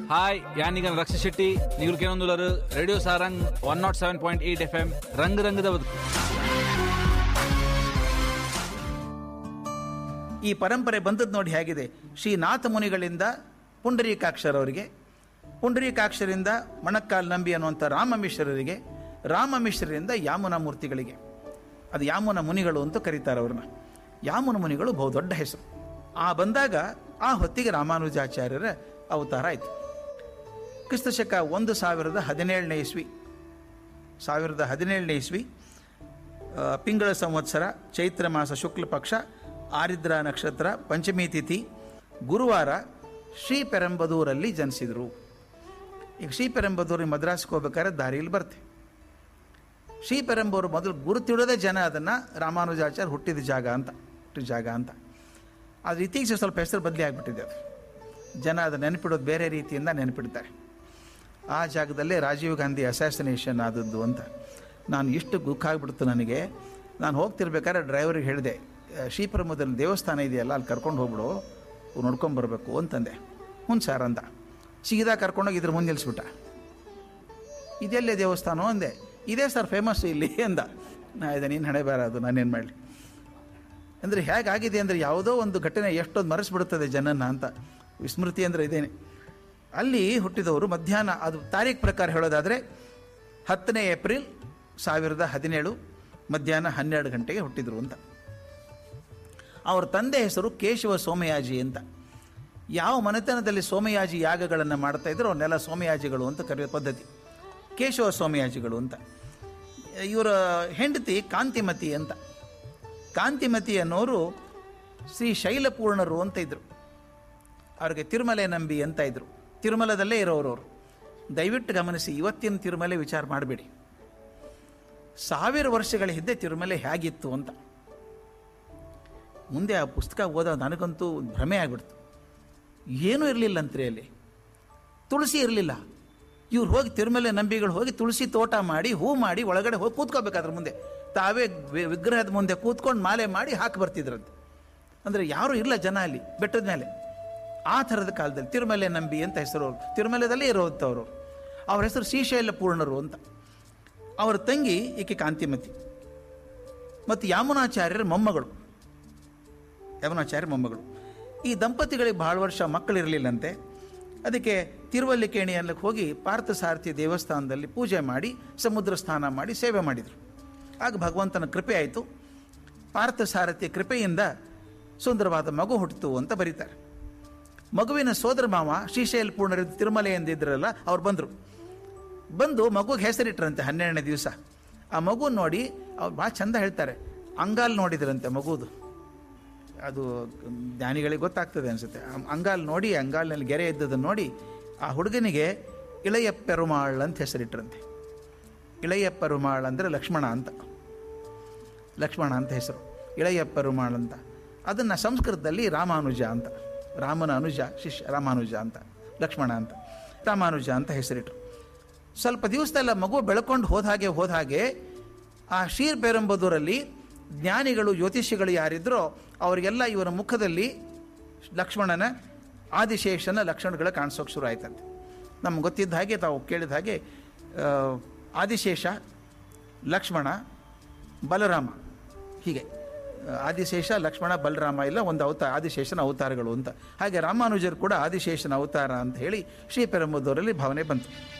hi ಯಾನೀಗ Raksha Shetty ನೀವು ಕೇಳೊಂದುಲರು radio Sarang one not seven point eight F M ರಂಗ್ ರಂಗದ ಬದುಕು ಈ ಪರಂಪರೆ ಬಂದದ್ದು ನೋಡಿ ಹೇಗಿದೆ ಶ್ರೀನಾಥ ಮುನಿಗಳಿಂದ ಪುಂಡರೀಕಾಕ್ಷರವರಿಗೆ ಪುಂಡರೀಕಾಕ್ಷರಿಂದ ಮಣಕ್ಕಾಲ್ ನಂಬಿ ಅನ್ನುವಂಥ ರಾಮ ಮಿಶ್ರರಿಗೆ ರಾಮ ಮಿಶ್ರರಿಂದ ಯಾಮುನ ಮೂರ್ತಿಗಳಿಗೆ ಅದು ಯಾಮುನ ಮುನಿಗಳು ಅಂತ ಕರೀತಾರೆ ಅವ್ರನ್ನ ಯಾಮುನ ಮುನಿಗಳು ಬಹುದೊಡ್ಡ ಹೆಸರು ಆ ಬಂದಾಗ ಆ ಹೊತ್ತಿಗೆ ರಾಮಾನುಜಾಚಾರ್ಯರ ಅವತಾರ ಆಯಿತು ಕ್ರಿಸ್ತ ಶಕ ಒಂದು ಸಾವಿರದ ಹದಿನೇಳನೇ ಇಸ್ವಿ ಸಾವಿರದ ಹದಿನೇಳನೇ ಇಸ್ವಿ ಆ, ಪಿಂಗಳ ಸಂವತ್ಸರ ಚೈತ್ರ ಮಾಸ ಶುಕ್ಲ ಪಕ್ಷ ಆರಿದ್ರ ನಕ್ಷತ್ರ ಪಂಚಮಿ ತಿಥಿ ಗುರುವಾರ ಶ್ರೀ ಪೆರಂಬದೂರಲ್ಲಿ ಜನಿಸಿದರು ಈಗ ಶ್ರೀ ಪೆರಂಬದೂರಿಗೆ ಮದ್ರಾಸ್ಗೆ ಹೋಗ್ಬೇಕಾದ್ರೆ ದಾರಿಯಲ್ಲಿ ಬರ್ತೆ ಶ್ರೀ ಪೆರಂಬೂರು ಮೊದಲು ಗುರುತಿಡೋದೇ ಜನ ಅದನ್ನು ರಾಮಾನುಜಾಚಾರ್ಯ ಹುಟ್ಟಿದ ಜಾಗ ಅಂತ ಹುಟ್ಟಿದ ಜಾಗ ಅಂತ ಆದರೆ ಇತ್ತೀಚೆಗೆ ಸ್ವಲ್ಪ ಹೆಸರು ಬದಲಿ ಆಗಿಬಿಟ್ಟಿದೆ ಅದು ಜನ ಅದು ನೆನಪಿಡೋದು ಬೇರೆ ರೀತಿಯಿಂದ ನೆನಪಿಡ್ತಾರೆ ಆ ಜಾಗದಲ್ಲೇ ರಾಜೀವ್ ಗಾಂಧಿ ಅಸ್ಯಾಸಿನೇಷನ್ ಆದದ್ದು ಅಂತ ನಾನು ಇಷ್ಟು ದುಃಖ ಆಗಿಬಿಡ್ತು ನನಗೆ ನಾನು ಹೋಗ್ತಿರ್ಬೇಕಾದ್ರೆ ಡ್ರೈವರಿಗೆ ಹೇಳಿದೆ ಶ್ರೀಪರಮದಲ್ಲಿ ದೇವಸ್ಥಾನ ಇದೆಯಲ್ಲ ಅಲ್ಲಿ ಕರ್ಕೊಂಡು ಹೋಗ್ಬಿಡು ನೋಡ್ಕೊಂಬರ್ಬೇಕು ಅಂತಂದೆ ಹ್ಞೂ ಸರ್ ಅಂದ ಸೀದಾ ಕರ್ಕೊಂಡೋಗಿ ಇದ್ರ ಮುಂದೆ ನಿಲ್ಲಿಸ್ಬಿಟ್ಟ ಇದೆಲ್ಲೇ ದೇವಸ್ಥಾನ ಅಂದೆ ಇದೇ ಸರ್ ಫೇಮಸ್ ಇಲ್ಲಿ ಅಂದ ನಾ ಇದೆ ನೀನು ಹಣೆ ಬೇಡ ಅದು ನಾನೇನು ಮಾಡಲಿ ಅಂದರೆ ಹೇಗಾಗಿದೆ ಅಂದರೆ ಯಾವುದೋ ಒಂದು ಘಟನೆ ಎಷ್ಟೊಂದು ಮರೆಸ್ಬಿಡುತ್ತದೆ ಜನನ ಅಂತ ವಿಸ್ಮೃತಿ ಅಂದರೆ ಇದೇನೆ ಅಲ್ಲಿ ಹುಟ್ಟಿದವರು ಮಧ್ಯಾಹ್ನ ಅದು ತಾರೀಖು ಪ್ರಕಾರ ಹೇಳೋದಾದರೆ ಹತ್ತನೇ ಏಪ್ರಿಲ್ ಸಾವಿರದ ಹದಿನೇಳು ಮಧ್ಯಾಹ್ನ ಹನ್ನೆರಡು ಗಂಟೆಗೆ ಹುಟ್ಟಿದರು ಅಂತ ಅವ್ರ ತಂದೆ ಹೆಸರು ಕೇಶವ ಸೋಮಯಾಜಿ ಅಂತ ಯಾವ ಮನೆತನದಲ್ಲಿ ಸೋಮಯಾಜಿ ಯಾಗಗಳನ್ನು ಮಾಡ್ತಾ ಇದ್ರು ಅವನ್ನೆಲ್ಲ ಸೋಮಯಾಜಿಗಳು ಅಂತ ಕರೆಯೋ ಪದ್ಧತಿ ಕೇಶವ ಸೋಮಯಾಜಿಗಳು ಅಂತ ಇವರ ಹೆಂಡತಿ ಕಾಂತಿಮತಿ ಅಂತ ಕಾಂತಿಮತಿ ಅನ್ನೋರು ಶ್ರೀ ಶೈಲಪೂರ್ಣರು ಅಂತ ಇದ್ರು ಅವ್ರಿಗೆ ತಿರುಮಲೆ ನಂಬಿ ಅಂತ ಇದ್ರು ತಿರುಮಲದಲ್ಲೇ ಇರೋರು ಅವರು ದಯವಿಟ್ಟು ಗಮನಿಸಿ ಇವತ್ತಿನ ತಿರುಮಲೆ ವಿಚಾರ ಮಾಡಬೇಡಿ ಸಾವಿರ ವರ್ಷಗಳ ಹಿಂದೆ ತಿರುಮಲೆ ಹೇಗಿತ್ತು ಅಂತ ಮುಂದೆ ಆ ಪುಸ್ತಕ ಓದ ನನಗಂತೂ ಭ್ರಮೆ ಆಗ್ಬಿಡ್ತು ಏನೂ ಇರಲಿಲ್ಲ ಅಂತ್ರಿ ಅಲ್ಲಿ ತುಳಸಿ ಇರಲಿಲ್ಲ ಇವ್ರು ಹೋಗಿ ತಿರುಮಲೆ ನಂಬಿಗಳು ಹೋಗಿ ತುಳಸಿ ತೋಟ ಮಾಡಿ ಹೂ ಮಾಡಿ ಒಳಗಡೆ ಹೋಗಿ ಕೂತ್ಕೋಬೇಕಾದ್ರ ಮುಂದೆ ತಾವೇ ವಿ- ವಿಗ್ರಹದ ಮುಂದೆ ಕೂತ್ಕೊಂಡು ಮಾಲೆ ಮಾಡಿ ಹಾಕಿ ಬರ್ತಿದ್ರಂತೆ ಅಂದರೆ ಯಾರೂ ಇಲ್ಲ ಜನ ಅಲ್ಲಿ ಬೆಟ್ಟದ ಮೇಲೆ ಆ ಥರದ ಕಾಲದಲ್ಲಿ ತಿರುಮಲೆ ನಂಬಿ ಅಂತ ಹೆಸರು ಅವ್ರು ತಿರುಮಲೆದಲ್ಲೇ ಇರೋವಂಥವ್ರು ಅವ್ರ ಹೆಸರು ಶ್ರೀಶೈಲ ಪೂರ್ಣರು ಅಂತ ಅವರ ತಂಗಿ ಈಕೆ ಕಾಂತಿಮತಿ ಮತ್ತು ಯಾಮುನಾಚಾರ್ಯರ ಮೊಮ್ಮಗಳು ಯಮನಾಚಾರ್ಯ ಮೊಮ್ಮಗಳು ಈ ದಂಪತಿಗಳಿಗೆ ಬಹಳ ವರ್ಷ ಮಕ್ಕಳಿರಲಿಲ್ಲಂತೆ ಅದಕ್ಕೆ ತಿರುವಲ್ಲಿಕೇಣಿಯಲ್ಲಿ ಹೋಗಿ ಪಾರ್ಥಸಾರಥಿ ದೇವಸ್ಥಾನದಲ್ಲಿ ಪೂಜೆ ಮಾಡಿ ಸಮುದ್ರ ಸ್ನಾನ ಮಾಡಿ ಸೇವೆ ಮಾಡಿದರು ಆಗ ಭಗವಂತನ ಕೃಪೆ ಆಯಿತು ಪಾರ್ಥಸಾರಥಿ ಕೃಪೆಯಿಂದ ಸುಂದರವಾದ ಮಗು ಹುಟ್ಟಿತು ಅಂತ ಬರೀತಾರೆ ಮಗುವಿನ ಸೋದರ ಮಾವ ಶ್ರೀಶೈಲ ಪೂರ್ಣರ ತಿರುಮಲೆ ಎಂದಿದ್ರಲ್ಲ ಅವ್ರು ಬಂದರು ಬಂದು ಮಗುಗೆ ಹೆಸರಿಟ್ರಂತೆ ಹನ್ನೆರಡನೇ ದಿವಸ ಆ ಮಗು ನೋಡಿ ಅವ್ರು ಭಾಳ ಚಂದ ಹೇಳ್ತಾರೆ ಅಂಗಾಲ್ ನೋಡಿದ್ರಂತೆ ಮಗುದು ಅದು ಜ್ಞಾನಿಗಳಿಗೆ ಗೊತ್ತಾಗ್ತದೆ ಅನಿಸುತ್ತೆ ಅಂಗಾಲ್ ನೋಡಿ ಅಂಗಾಲ್ನಲ್ಲಿ ಗೆರೆ ಇದ್ದದನ್ನು ನೋಡಿ ಆ ಹುಡುಗನಿಗೆ ಇಳೆಯ ಪೆರುಮಾಳ್ ಅಂತ ಹೆಸರಿಟ್ರಂತೆ ಇಳೆಯ ಪೆರುಮಾಳ್ ಅಂದರೆ ಲಕ್ಷ್ಮಣ ಅಂತ ಲಕ್ಷ್ಮಣ ಅಂತ ಹೆಸರು ಇಳೆಯ ಪೆರುಮಾಳ್ ಅಂತ ಅದನ್ನು ಸಂಸ್ಕೃತದಲ್ಲಿ ರಾಮಾನುಜ ಅಂತ ರಾಮನ ಅನುಜ ಶಿಷ್ಯ ರಾಮಾನುಜ ಅಂತ ಲಕ್ಷ್ಮಣ ಅಂತ ರಾಮಾನುಜ ಅಂತ ಹೆಸರಿಟ್ರು ಸ್ವಲ್ಪ ದಿವಸದಲ್ಲ ಮಗು ಬೆಳ್ಕೊಂಡು ಹೋದ ಹಾಗೆ ಹೋದ ಹಾಗೆ ಆ ಶೀರ್ ಪೇರಂಬದೂರಲ್ಲಿ ಜ್ಞಾನಿಗಳು ಜ್ಯೋತಿಷಿಗಳು ಯಾರಿದ್ರೋ ಅವರಿಗೆಲ್ಲ ಇವರ ಮುಖದಲ್ಲಿ ಲಕ್ಷ್ಮಣನ ಆದಿಶೇಷನ ಲಕ್ಷಣಗಳು ಕಾಣಿಸೋಕೆ ಶುರು ಆಯ್ತಂತೆ ನಮ್ಗೆ ಗೊತ್ತಿದ್ದ ಹಾಗೆ ತಾವು ಕೇಳಿದ ಹಾಗೆ ಆ, ಆದಿಶೇಷ ಲಕ್ಷ್ಮಣ ಬಲರಾಮ ಹೀಗೆ ಆ, ಆದಿಶೇಷ ಲಕ್ಷ್ಮಣ ಬಲರಾಮ ಇಲ್ಲ ಒಂದು ಅವತಾರ ಆದಿಶೇಷನ ಅವತಾರಗಳು ಅಂತ ಹಾಗೆ ರಾಮಾನುಜರು ಕೂಡ ಆದಿಶೇಷನ ಅವತಾರ ಅಂತ ಹೇಳಿ ಶ್ರೀ ಪೆರಂಬದೂರಲ್ಲಿ ಭಾವನೆ ಬಂತು